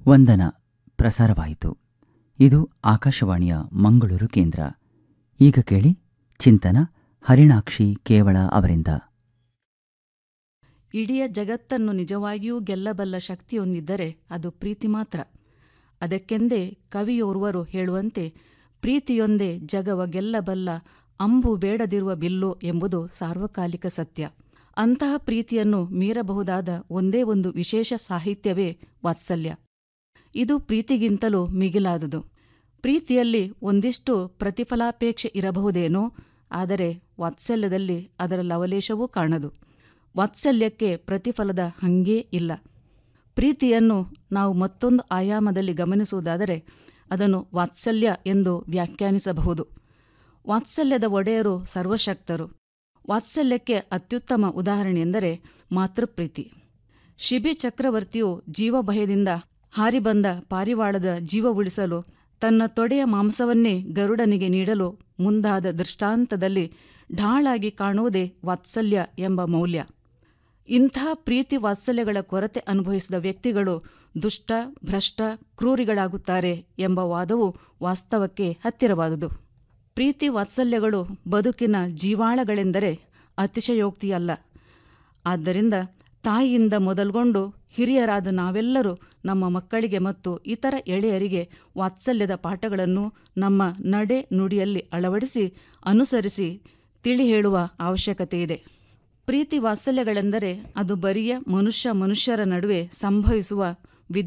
ವಂದನ ಪ್ರಸಾರವಾಯಿತು ಇದು ಆಕಾಶವಾಣಿಯ ಮಂಗಳೂರು ಕೇಂದ್ರ ಈಗ ಕೇಳಿ ಚಿಂತನ ಹರಿಣಾಕ್ಷಿ ಕೇವಳ ಅವರಿಂದ ಇಡೀ ಜಗತ್ತನ್ನು ನಿಜವಾಗಿಯೂ ಗೆಲ್ಲಬಲ್ಲ ಶಕ್ತಿಯೊಂದಿದ್ದರೆ ಅದು ಪ್ರೀತಿ ಮಾತ್ರ ಅದಕ್ಕೆಂದೇ ಕವಿಯೋರ್ವರು ಹೇಳುವಂತೆ ಪ್ರೀತಿಯೊಂದೇ ಜಗವ ಗೆಲ್ಲಬಲ್ಲ ಅಂಬು ಬೇಡದಿರುವ ಬಿಲ್ಲು ಎಂಬುದು ಸಾರ್ವಕಾಲಿಕ ಸತ್ಯ ಅಂತಹ ಪ್ರೀತಿಯನ್ನು ಮೀರಬಹುದಾದ ಒಂದೇ ಒಂದು ವಿಶೇಷ ಸಾಹಿತ್ಯವೇ ವಾತ್ಸಲ್ಯ ಇದು ಪ್ರೀತಿಗಿಂತಲೂ ಮಿಗಿಲಾದುದು ಪ್ರೀತಿಯಲ್ಲಿ ಒಂದಿಷ್ಟು ಪ್ರತಿಫಲಾಪೇಕ್ಷೆ ಇರಬಹುದೇನೋ ಆದರೆ ವಾತ್ಸಲ್ಯದಲ್ಲಿ ಅದರ ಲವಲೇಶವೂ ಕಾಣದು ವಾತ್ಸಲ್ಯಕ್ಕೆ ಪ್ರತಿಫಲದ ಹಂಗೇ ಇಲ್ಲ ಪ್ರೀತಿಯನ್ನು ನಾವು ಮತ್ತೊಂದು ಆಯಾಮದಲ್ಲಿ ಗಮನಿಸುವುದಾದರೆ ಅದನ್ನು ವಾತ್ಸಲ್ಯ ಎಂದು ವ್ಯಾಖ್ಯಾನಿಸಬಹುದು ವಾತ್ಸಲ್ಯದ ಒಡೆಯರು ಸರ್ವಶಕ್ತರು ವಾತ್ಸಲ್ಯಕ್ಕೆ ಅತ್ಯುತ್ತಮ ಉದಾಹರಣೆಯೆಂದರೆ ಮಾತೃಪ್ರೀತಿ ಶಿಬಿ ಚಕ್ರವರ್ತಿಯು ಜೀವಭಯದಿಂದ ಹಾರಿಬಂದ ಪಾರಿವಾಳದ ಜೀವ ಉಳಿಸಲು ತನ್ನ ತೊಡೆಯ ಮಾಂಸವನ್ನೇ ಗರುಡನಿಗೆ ನೀಡಲು ಮುಂದಾದ ದೃಷ್ಟಾಂತದಲ್ಲಿ ಢಾಳಾಗಿ ಕಾಣುವುದೇ ವಾತ್ಸಲ್ಯ ಎಂಬ ಮೌಲ್ಯ ಇಂಥ ಪ್ರೀತಿ ವಾತ್ಸಲ್ಯಗಳ ಕೊರತೆ ಅನುಭವಿಸಿದ ವ್ಯಕ್ತಿಗಳು ದುಷ್ಟ ಭ್ರಷ್ಟ ಕ್ರೂರಿಗಳಾಗುತ್ತಾರೆ ಎಂಬ ವಾದವು ವಾಸ್ತವಕ್ಕೆ ಹತ್ತಿರವಾದುದು ಪ್ರೀತಿ ವಾತ್ಸಲ್ಯಗಳು ಬದುಕಿನ ಜೀವಾಳಗಳೆಂದರೆ ಅತಿಶಯೋಕ್ತಿಯಲ್ಲ ಆದ್ದರಿಂದ ತಾಯಿಯಿಂದ ಮೊದಲ್ಗೊಂಡು ಹಿರಿಯರಾದ ನಾವೆಲ್ಲರೂ ನಮ್ಮ ಮಕ್ಕಳಿಗೆ ಮತ್ತು ಇತರ ಎಳೆಯರಿಗೆ ವಾತ್ಸಲ್ಯದ ಪಾಠಗಳನ್ನು ನಮ್ಮ ನಡೆ ನುಡಿಯಲ್ಲಿ ಅಳವಡಿಸಿ ಅನುಸರಿಸಿ ತಿಳಿ ಹೇಳುವ ಅವಶ್ಯಕತೆಯಿದೆ ಪ್ರೀತಿ ವಾತ್ಸಲ್ಯಗಳೆಂದರೆ ಅದು ಬರಿಯ ಮನುಷ್ಯ ಮನುಷ್ಯರ ನಡುವೆ ಸಂಭವಿಸುವ